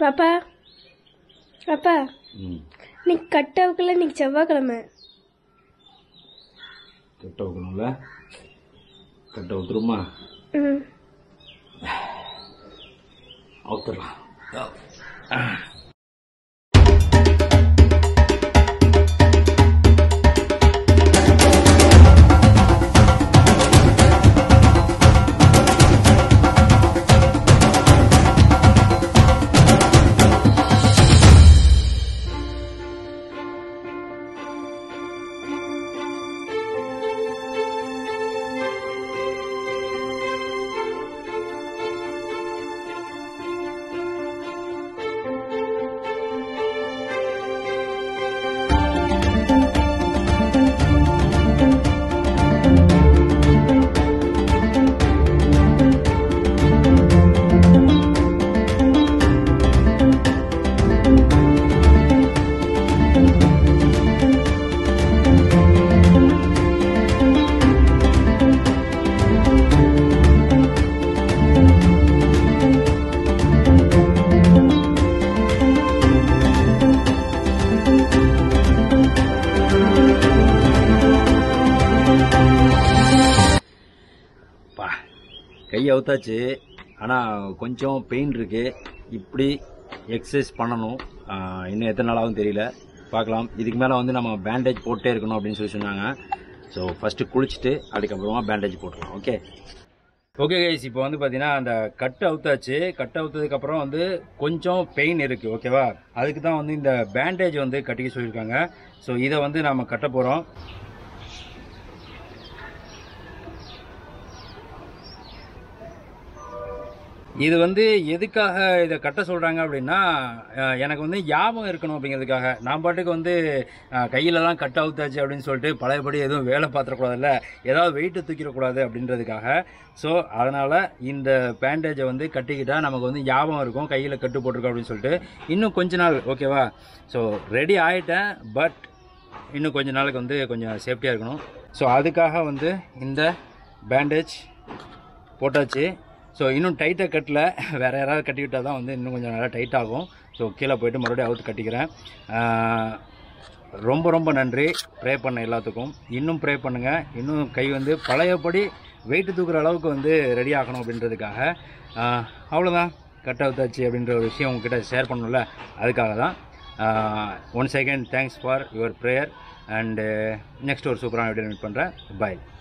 பாப்பா பாப்பா ம் இன்னைக்கு கட்டாவுக்குள்ள இன்னைக்கு செவ்வாய்க்கிழமை கட்ட வைக்கணும்ல கட்ட ஊத்துருமா ம் அவுத்துடலாம் பா கை அவுத்தாச்சு ஆனால் கொஞ்சம் பெயின் இருக்கு இப்படி எக்ஸசைஸ் பண்ணணும் ஆஹ் இன்னும் எத்தனை நாளாகவும் தெரியல பார்க்கலாம் இதுக்கு மேலே வந்து நம்ம பேண்டேஜ் போட்டே இருக்கணும் அப்படின்னு சொல்லி சொன்னாங்க ஸோ ஃபஸ்ட்டு குளிச்சுட்டு அதுக்கப்புறமா பேண்டேஜ் போட்டுக்கலாம் ஓகே ஓகே கைஸ் இப்போ வந்து பார்த்தீங்கன்னா அந்த கட்டு அவுத்தாச்சு கட்டு அவுத்ததுக்கப்புறம் வந்து கொஞ்சம் பெயின் இருக்குது ஓகேவா அதுக்கு தான் வந்து இந்த பேண்டேஜ் வந்து கட்டிக்க சொல்லியிருக்காங்க ஸோ இதை வந்து நம்ம கட்ட போகிறோம் இது வந்து எதுக்காக இதை கட்ட சொல்கிறாங்க அப்படின்னா அஹ், எனக்கு வந்து ஞாபகம் இருக்கணும் அப்படிங்கிறதுக்காக நான் பாட்டுக்கு வந்து அஹ், கையிலலாம் கட் அவுத்தாச்சு அப்படின்னு சொல்லிட்டு பழையபடி எதுவும் வேலை பார்த்துடக்கூடாதுல்ல ஏதாவது வெயிட்டு தூக்கிடக்கூடாது அப்படின்றதுக்காக ஸோ அதனால் இந்த பேண்டேஜை வந்து கட்டிக்கிட்டா நமக்கு வந்து ஞாபகம் இருக்கும் கையில் கட்டு போட்டிருக்கோம் அப்படின்னு சொல்லிட்டு இன்னும் கொஞ்ச நாள் ஓகேவா ஸோ ரெடி ஆகிட்டேன் பட் இன்னும் கொஞ்ச நாளுக்கு வந்து கொஞ்சம் சேஃப்டியாக இருக்கணும் ஸோ அதுக்காக வந்து இந்த பேண்டேஜ் போட்டாச்சு ஸோ இன்னும் டைட்டாக கட்டல வேறு யாராவது கட்டி விட்டால் தான் வந்து இன்னும் கொஞ்சம் நல்லா டைட் ஆகும் ஸோ கீழே போயிட்டு மறுபடியும் அவுத்து கட்டிக்கிறேன் ஆஹ், ரொம்ப ரொம்ப நன்றி ப்ரே பண்ண எல்லாத்துக்கும் இன்னும் ப்ரே பண்ணுங்கள் இன்னும் கை வந்து பழையபடி வெயிட்டு தூக்குற அளவுக்கு வந்து ரெடி ஆகணும் அப்படின்றதுக்காக ஆஹ், அவ்வளோதான் கட் அவுத்தாச்சு அப்படின்ற ஒரு விஷயம் உங்ககிட்ட ஷேர் பண்ணணும்ல அதுக்காக தான் one second thanks for your prayer and next ஒரு சூப்பரான வீடியோ மீட் பண்ணுறேன் பாய்